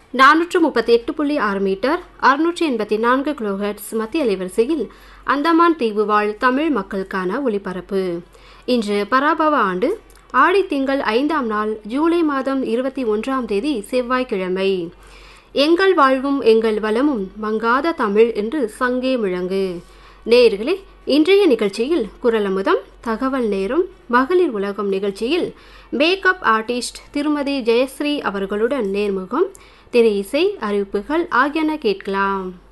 நானூற்று முப்பத்தி எட்டு புள்ளி ஆறு மீட்டர் அறுநூற்றி எண்பத்தி நான்கு கிலோஹெட்ஸ் மத்திய அலைவரிசையில் அந்தமான் தீவு வாழ் தமிழ் மக்களுக்கான ஒளிபரப்பு இன்று பராபவ ஆண்டு ஆடி திங்கள் ஐந்தாம் நாள் ஜூலை மாதம் இருபத்தி ஒன்றாம் தேதி செவ்வாய்க்கிழமை எங்கள் வாழ்வும் எங்கள் வளமும் மங்காத தமிழ் என்று சங்கே முழங்கு நேயர்களே இன்றைய நிகழ்ச்சியில் குரலமுதம் தகவல் நேரம் மகளிர் உலகம் நிகழ்ச்சியில் மேக்கப் ஆர்டிஸ்ட் திருமதி ஜெயஸ்ரீ அவர்களுடன் நேர்முகம் திரை இசை அறிவிப்புகள் ஆகியன கேட்கலாம்